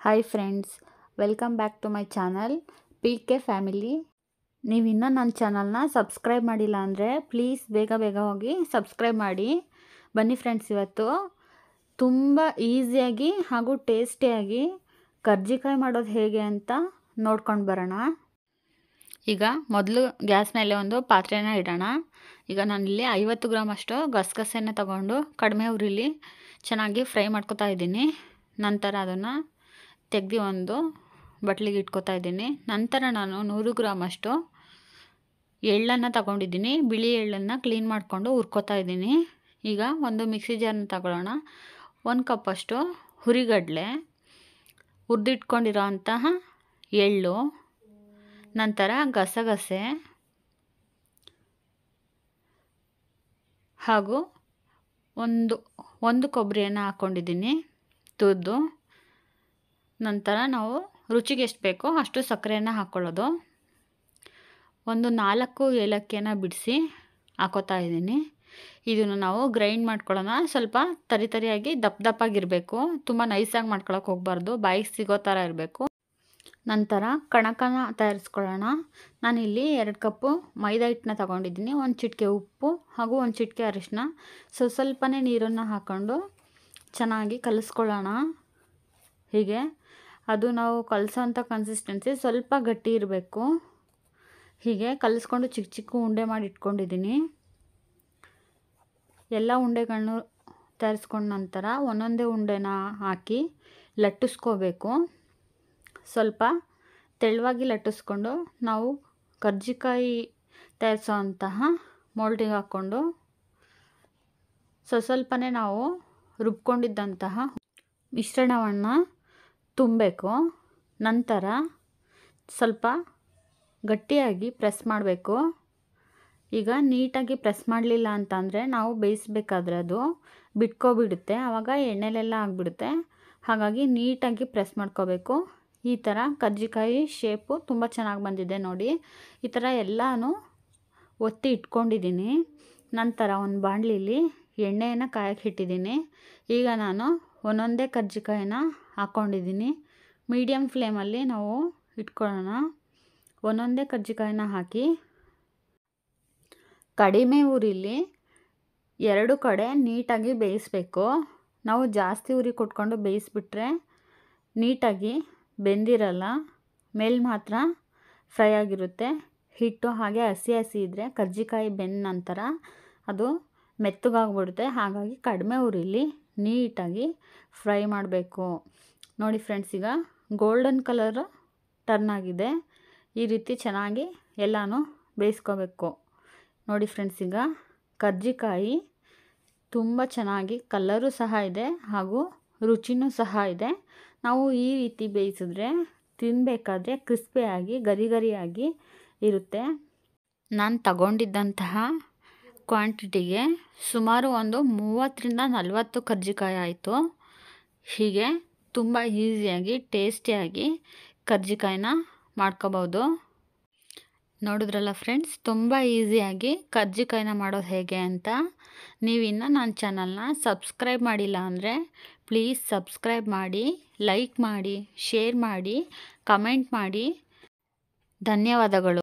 hi friends welcome back to my channel P K family ನೀವು ಇನ್ನೂ ನನ್ನ ಚಾನಲ್ನ ಸಬ್ಸ್ಕ್ರೈಬ್ ಮಾಡಿಲ್ಲ ಅಂದರೆ ಪ್ಲೀಸ್ ಬೇಗ ಬೇಗ ಹೋಗಿ ಸಬ್ಸ್ಕ್ರೈಬ್ ಮಾಡಿ ಬನ್ನಿ ಫ್ರೆಂಡ್ಸ್ ಇವತ್ತು ತುಂಬ ಈಸಿಯಾಗಿ ಹಾಗೂ ಟೇಸ್ಟಿಯಾಗಿ ಕರ್ಜಿಕಾಯಿ ಮಾಡೋದು ಹೇಗೆ ಅಂತ ನೋಡ್ಕೊಂಡು ಬರೋಣ ಈಗ ಮೊದಲು ಗ್ಯಾಸ್ ಮೇಲೆ ಒಂದು ಪಾತ್ರೆನ ಇಡೋಣ ಈಗ ನಾನಿಲ್ಲಿ ಐವತ್ತು ಗ್ರಾಮ್ ಅಷ್ಟು ಗಸಗಸೆನ ತಗೊಂಡು ಕಡಿಮೆ ಉರಿಲಿ ಚೆನ್ನಾಗಿ ಫ್ರೈ ಮಾಡ್ಕೊತಾ ಇದ್ದೀನಿ ನಂತರ ಅದನ್ನು ತೆಗೆದು ಒಂದು ಬಟ್ಲಿಗೆ ಇಟ್ಕೊತಾ ಇದ್ದೀನಿ ನಂತರ ನಾನು ನೂರು ಗ್ರಾಮ್ ಅಷ್ಟು ಎಳ್ಳನ್ನು ತಗೊಂಡಿದ್ದೀನಿ ಬಿಳಿ ಎಳ್ಳನ್ನು ಕ್ಲೀನ್ ಮಾಡಿಕೊಂಡು ಹುರ್ಕೋತಾ ಇದ್ದೀನಿ ಈಗ ಒಂದು ಮಿಕ್ಸಿ ಜಾರ್ನ ತಗೊಳ್ಳೋಣ ಒಂದು ಕಪ್ಪಷ್ಟು ಹುರಿಗಡಲೆ ಹುರಿದಿಟ್ಕೊಂಡಿರೋ ಅಂತಹ ಎಳ್ಳು ನಂತರ ಗಸಗಸೆ ಹಾಗೂ ಒಂದು ಒಂದು ಕೊಬ್ಬರಿಯನ್ನು ಹಾಕ್ಕೊಂಡಿದ್ದೀನಿ ತುರಿದು ನಂತರ ನಾವು ರುಚಿಗೆ ಎಷ್ಟು ಬೇಕೋ ಅಷ್ಟು ಸಕ್ಕರೆಯನ್ನು ಹಾಕ್ಕೊಳ್ಳೋದು ಒಂದು ನಾಲ್ಕು ಏಲಕ್ಕಿಯನ್ನು ಬಿಡಿಸಿ ಹಾಕೋತಾ ಇದ್ದೀನಿ ಇದನ್ನು ನಾವು ಗ್ರೈಂಡ್ ಮಾಡ್ಕೊಳ್ಳೋಣ ಸ್ವಲ್ಪ ತರಿ ತರಿಯಾಗಿ ದಪ್ಪ ದಪ್ಪಾಗಿರಬೇಕು ತುಂಬ ನೈಸಾಗಿ ಮಾಡ್ಕೊಳಕ್ಕೆ ಹೋಗಬಾರ್ದು ಬಾಯಿಗೆ ಸಿಗೋ ಥರ ಇರಬೇಕು ನಂತರ ಕಣಕನ ತಯಾರಿಸ್ಕೊಳ್ಳೋಣ ನಾನಿಲ್ಲಿ ಎರಡು ಕಪ್ಪು ಮೈದಾ ಹಿಟ್ಟನ್ನ ತಗೊಂಡಿದ್ದೀನಿ ಒಂದು ಚಿಟಿಕೆ ಉಪ್ಪು ಹಾಗೂ ಒಂದು ಚಿಟಿಕೆ ಅರಿಶಿನ ಸೊ ಸ್ವಲ್ಪನೇ ನೀರನ್ನು ಹಾಕ್ಕೊಂಡು ಚೆನ್ನಾಗಿ ಕಲಿಸ್ಕೊಳ್ಳೋಣ ಹೀಗೆ ಅದು ನಾವು ಕಲಸೋಂಥ ಕನ್ಸಿಸ್ಟೆನ್ಸಿ ಸ್ವಲ್ಪ ಗಟ್ಟಿ ಇರಬೇಕು ಹೀಗೆ ಕಲಿಸ್ಕೊಂಡು ಚಿಕ್ಕ ಚಿಕ್ಕ ಉಂಡೆ ಮಾಡಿ ಇಟ್ಕೊಂಡಿದ್ದೀನಿ ಎಲ್ಲ ಉಂಡೆಗಳನ್ನು ತಯಾರಿಸ್ಕೊಂಡ ನಂತರ ಒಂದೊಂದೇ ಉಂಡೆನ ಹಾಕಿ ಲಟ್ಟಿಸ್ಕೋಬೇಕು ಸ್ವಲ್ಪ ತೆಳುವಾಗಿ ಲಟ್ಟಿಸ್ಕೊಂಡು ನಾವು ಕರ್ಜಿಕಾಯಿ ತಯಾರಿಸೋ ಅಂತಹ ಮೋಲ್ಡಿಗೆ ಹಾಕ್ಕೊಂಡು ಸ್ವ ಸ್ವಲ್ಪನೇ ನಾವು ರುಬ್ಕೊಂಡಿದ್ದಂತಹ ಮಿಶ್ರಣವನ್ನು ತುಂಬಬೇಕು ನಂತರ ಸ್ವಲ್ಪ ಗಟ್ಟಿಯಾಗಿ ಪ್ರೆಸ್ ಮಾಡಬೇಕು ಈಗ ನೀಟಾಗಿ ಪ್ರೆಸ್ ಮಾಡಲಿಲ್ಲ ಅಂತಂದರೆ ನಾವು ಬೇಯಿಸ್ಬೇಕಾದ್ರೆ ಅದು ಬಿಟ್ಕೊಬಿಡುತ್ತೆ ಆವಾಗ ಎಣ್ಣೆಲೆಲ್ಲ ಆಗಿಬಿಡುತ್ತೆ ಹಾಗಾಗಿ ನೀಟಾಗಿ ಪ್ರೆಸ್ ಮಾಡ್ಕೋಬೇಕು ಈ ಥರ ಕರ್ಜಿಕಾಯಿ ಶೇಪು ತುಂಬ ಚೆನ್ನಾಗಿ ಬಂದಿದೆ ನೋಡಿ ಈ ಥರ ಎಲ್ಲನೂ ಒತ್ತಿ ಇಟ್ಕೊಂಡಿದ್ದೀನಿ ನಂತರ ಒಂದು ಬಾಣಲಿಲಿ ಎಣ್ಣೆಯನ್ನು ಕಾಯಕ್ಕೆ ಇಟ್ಟಿದ್ದೀನಿ ಈಗ ನಾನು ಒಂದೊಂದೇ ಕರ್ಜಿಕಾಯಿನ ಹಾಕ್ಕೊಂಡಿದ್ದೀನಿ ಮೀಡಿಯಮ್ ಫ್ಲೇಮಲ್ಲಿ ನಾವು ಇಟ್ಕೊಳ್ಳೋಣ ಒಂದೊಂದೇ ಕರ್ಜಿಕಾಯಿನ ಹಾಕಿ ಕಡಿಮೆ ಉರಿಲಿ ಎರಡು ಕಡೆ ನೀಟಾಗಿ ಬೇಯಿಸಬೇಕು ನಾವು ಜಾಸ್ತಿ ಉರಿ ಕೊಟ್ಕೊಂಡು ಬೇಯಿಸ್ಬಿಟ್ರೆ ನೀಟಾಗಿ ಬೆಂದಿರಲ್ಲ ಮೇಲೆ ಮಾತ್ರ ಫ್ರೈ ಆಗಿರುತ್ತೆ ಹಿಟ್ಟು ಹಾಗೆ ಹಸಿ ಹಸಿ ಇದ್ದರೆ ಕರ್ಜಿಕಾಯಿ ಬೆಂದ ನಂತರ ಅದು ಮೆತ್ತಗಾಗ್ಬಿಡುತ್ತೆ ಹಾಗಾಗಿ ಕಡಿಮೆ ಉರಿಲಿ ನೀಟಾಗಿ ಫ್ರೈ ಮಾಡಬೇಕು ನೋಡಿ ಫ್ರೆಂಡ್ಸ್ ಈಗ ಗೋಲ್ಡನ್ ಕಲರ್ ಟರ್ನ್ ಆಗಿದೆ ಈ ರೀತಿ ಚೆನ್ನಾಗಿ ಎಲ್ಲನೂ ಬೇಯಿಸ್ಕೋಬೇಕು ನೋಡಿ ಫ್ರೆಂಡ್ಸ್ ಈಗ ಕರ್ಜಿಕಾಯಿ ತುಂಬ ಚೆನ್ನಾಗಿ ಕಲರು ಸಹ ಇದೆ ಹಾಗೂ ರುಚಿನೂ ಸಹ ಇದೆ ನಾವು ಈ ರೀತಿ ಬೇಯಿಸಿದ್ರೆ ತಿನ್ನಬೇಕಾದ್ರೆ ಕ್ರಿಸ್ಪಿಯಾಗಿ ಗರಿ ಗರಿಯಾಗಿ ಇರುತ್ತೆ ನಾನು ತಗೊಂಡಿದ್ದಂತಹ ಕ್ವಾಂಟಿಟಿಗೆ ಸುಮಾರು ಒಂದು ಮೂವತ್ತರಿಂದ ನಲವತ್ತು ಕರ್ಜಿಕಾಯಿ ಆಯಿತು ಹೀಗೆ ತುಂಬ ಈಸಿಯಾಗಿ ಟೇಸ್ಟಿಯಾಗಿ ಕರ್ಜಿಕಾಯಿನ ಮಾಡ್ಕೋಬೋದು ನೋಡಿದ್ರಲ್ಲ ಫ್ರೆಂಡ್ಸ್ ತುಂಬ ಈಸಿಯಾಗಿ ಕರ್ಜಿಕಾಯಿನ ಮಾಡೋದು ಹೇಗೆ ಅಂತ ನೀವಿನ್ನು ನನ್ನ ಚಾನಲ್ನ ಸಬ್ಸ್ಕ್ರೈಬ್ ಮಾಡಿಲ್ಲ ಅಂದರೆ ಪ್ಲೀಸ್ ಸಬ್ಸ್ಕ್ರೈಬ್ ಮಾಡಿ ಲೈಕ್ ಮಾಡಿ ಶೇರ್ ಮಾಡಿ ಕಮೆಂಟ್ ಮಾಡಿ ಧನ್ಯವಾದಗಳು